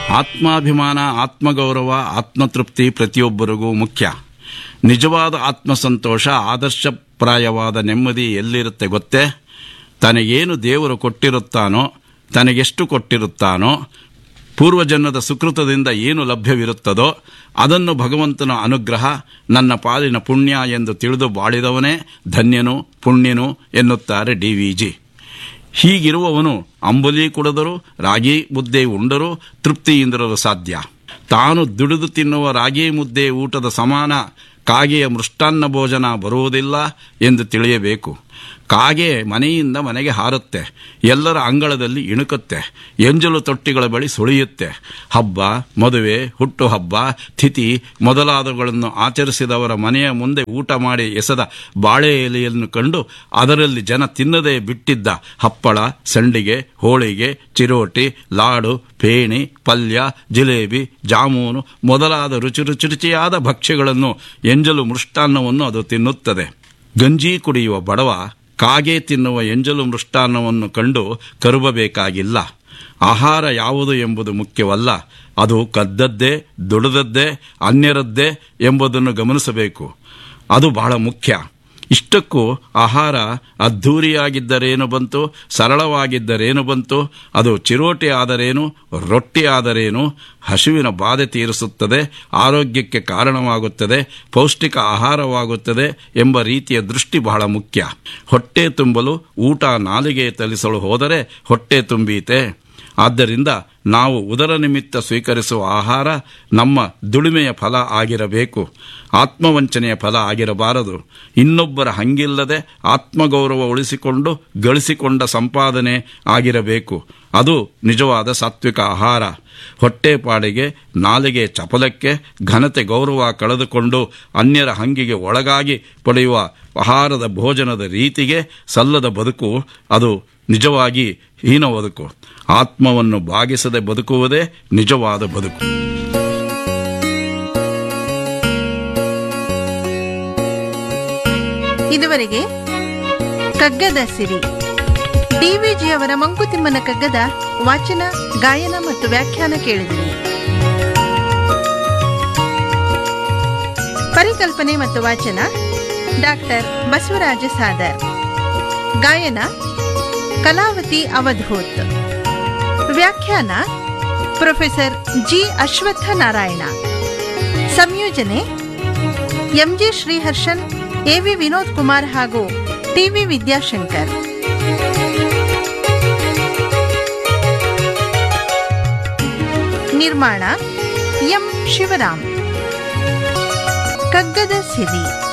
ಆತ್ಮಾಭಿಮಾನ ಆತ್ಮಗೌರವ ಆತ್ಮತೃಪ್ತಿ ಪ್ರತಿಯೊಬ್ಬರಿಗೂ ಮುಖ್ಯ ನಿಜವಾದ ಆತ್ಮಸಂತೋಷ ಆದರ್ಶಪ್ರಾಯವಾದ ನೆಮ್ಮದಿ ಎಲ್ಲಿರುತ್ತೆ ಗೊತ್ತೇ ತನಗೇನು ದೇವರು ಕೊಟ್ಟಿರುತ್ತಾನೋ ತನಗೆಷ್ಟು ಕೊಟ್ಟಿರುತ್ತಾನೋ ಪೂರ್ವಜನ್ಮದ ಸುಕೃತದಿಂದ ಏನು ಲಭ್ಯವಿರುತ್ತದೋ ಅದನ್ನು ಭಗವಂತನ ಅನುಗ್ರಹ ನನ್ನ ಪಾಲಿನ ಪುಣ್ಯ ಎಂದು ತಿಳಿದು ಬಾಳಿದವನೇ ಧನ್ಯನು ಪುಣ್ಯನು ಎನ್ನುತ್ತಾರೆ ಡಿ ವಿ ಜಿ ಹೀಗಿರುವವನು ಅಂಬಲಿ ಕುಡಿದರೂ ರಾಗಿ ಮುದ್ದೆ ಉಂಡರೂ ತೃಪ್ತಿಯಿಂದಿರಲು ಸಾಧ್ಯ ತಾನು ದುಡಿದು ತಿನ್ನುವ ರಾಗಿ ಮುದ್ದೆ ಊಟದ ಸಮಾನ ಕಾಗೆಯ ಮೃಷ್ಟಾನ್ನ ಭೋಜನ ಬರುವುದಿಲ್ಲ ಎಂದು ತಿಳಿಯಬೇಕು ಕಾಗೆ ಮನೆಯಿಂದ ಮನೆಗೆ ಹಾರುತ್ತೆ ಎಲ್ಲರ ಅಂಗಳದಲ್ಲಿ ಇಣುಕುತ್ತೆ ಎಂಜಲು ತೊಟ್ಟಿಗಳ ಬಳಿ ಸುಳಿಯುತ್ತೆ ಹಬ್ಬ ಮದುವೆ ಹುಟ್ಟುಹಬ್ಬ ತಿಥಿ ಮೊದಲಾದವುಗಳನ್ನು ಆಚರಿಸಿದವರ ಮನೆಯ ಮುಂದೆ ಊಟ ಮಾಡಿ ಎಸೆದ ಬಾಳೆ ಎಲೆಯನ್ನು ಕಂಡು ಅದರಲ್ಲಿ ಜನ ತಿನ್ನದೇ ಬಿಟ್ಟಿದ್ದ ಹಪ್ಪಳ ಸಂಡಿಗೆ ಹೋಳಿಗೆ ಚಿರೋಟಿ ಲಾಡು ಪೇಣಿ ಪಲ್ಯ ಜಿಲೇಬಿ ಜಾಮೂನು ಮೊದಲಾದ ರುಚಿ ರುಚಿ ರುಚಿಯಾದ ಭಕ್ಷ್ಯಗಳನ್ನು ಎಂಜಲು ಮೃಷ್ಟಾನ್ನವನ್ನು ಅದು ತಿನ್ನುತ್ತದೆ ಗಂಜಿ ಕುಡಿಯುವ ಬಡವ ಕಾಗೆ ತಿನ್ನುವ ಎಂಜಲು ಮೃಷ್ಟಾನ್ನವನ್ನು ಕಂಡು ಕರುಬಬೇಕಾಗಿಲ್ಲ ಆಹಾರ ಯಾವುದು ಎಂಬುದು ಮುಖ್ಯವಲ್ಲ ಅದು ಕದ್ದದ್ದೇ ದುಡಿದದ್ದೇ ಅನ್ಯರದ್ದೇ ಎಂಬುದನ್ನು ಗಮನಿಸಬೇಕು ಅದು ಬಹಳ ಮುಖ್ಯ ಇಷ್ಟಕ್ಕೂ ಆಹಾರ ಅದ್ಧೂರಿಯಾಗಿದ್ದರೇನು ಬಂತು ಸರಳವಾಗಿದ್ದರೇನು ಬಂತು ಅದು ಚಿರೋಟಿ ಆದರೇನು ರೊಟ್ಟಿ ಆದರೇನು ಹಸುವಿನ ಬಾಧೆ ತೀರಿಸುತ್ತದೆ ಆರೋಗ್ಯಕ್ಕೆ ಕಾರಣವಾಗುತ್ತದೆ ಪೌಷ್ಟಿಕ ಆಹಾರವಾಗುತ್ತದೆ ಎಂಬ ರೀತಿಯ ದೃಷ್ಟಿ ಬಹಳ ಮುಖ್ಯ ಹೊಟ್ಟೆ ತುಂಬಲು ಊಟ ನಾಲಿಗೆ ತಲಿಸಲು ಹೋದರೆ ಹೊಟ್ಟೆ ತುಂಬೀತೆ ಆದ್ದರಿಂದ ನಾವು ಉದರ ನಿಮಿತ್ತ ಸ್ವೀಕರಿಸುವ ಆಹಾರ ನಮ್ಮ ದುಡಿಮೆಯ ಫಲ ಆಗಿರಬೇಕು ಆತ್ಮವಂಚನೆಯ ಫಲ ಆಗಿರಬಾರದು ಇನ್ನೊಬ್ಬರ ಹಂಗಿಲ್ಲದೆ ಆತ್ಮಗೌರವ ಉಳಿಸಿಕೊಂಡು ಗಳಿಸಿಕೊಂಡ ಸಂಪಾದನೆ ಆಗಿರಬೇಕು ಅದು ನಿಜವಾದ ಸಾತ್ವಿಕ ಆಹಾರ ಹೊಟ್ಟೆಪಾಡಿಗೆ ನಾಲಿಗೆ ಚಪಲಕ್ಕೆ ಘನತೆ ಗೌರವ ಕಳೆದುಕೊಂಡು ಅನ್ಯರ ಹಂಗಿಗೆ ಒಳಗಾಗಿ ಪಡೆಯುವ ಆಹಾರದ ಭೋಜನದ ರೀತಿಗೆ ಸಲ್ಲದ ಬದುಕು ಅದು ನಿಜವಾಗಿ ಹೀನ ಬದುಕು ಆತ್ಮವನ್ನು ಬಾಗಿಸದೆ ಬದುಕುವುದೇ ನಿಜವಾದ ಬದುಕು ಇದುವರೆಗೆ ಕಗ್ಗದ ಸಿರಿ ಡಿವಿಜಿಯವರ ಮಂಕುತಿಮ್ಮನ ಕಗ್ಗದ ವಾಚನ ಗಾಯನ ಮತ್ತು ವ್ಯಾಖ್ಯಾನ ಕೇಳಿದಿರಿ ಪರಿಕಲ್ಪನೆ ಮತ್ತು ವಾಚನ ಡಾಕ್ಟರ್ ಬಸವರಾಜ ಸಾದರ್ ಗಾಯನ ಕಲಾವತಿ ಅವಧೂತ್ ವ್ಯಾಖ್ಯಾನ ಪ್ರೊಫೆಸರ್ ಜಿ ಅಶ್ವತ್ಥ ನಾರಾಯಣ ಸಂಯೋಜನೆ ಎಂಜಿ ಶ್ರೀಹರ್ಷನ್ ಎವಿ ವಿನೋದ್ ಕುಮಾರ್ ಹಾಗೂ ಟಿವಿ ವಿದ್ಯಾಶಂಕರ್ ನಿರ್ಮಾಣ ಎಂ ಶಿವರಾಮ್ ಕಗ್ಗದ ಸಿರಿ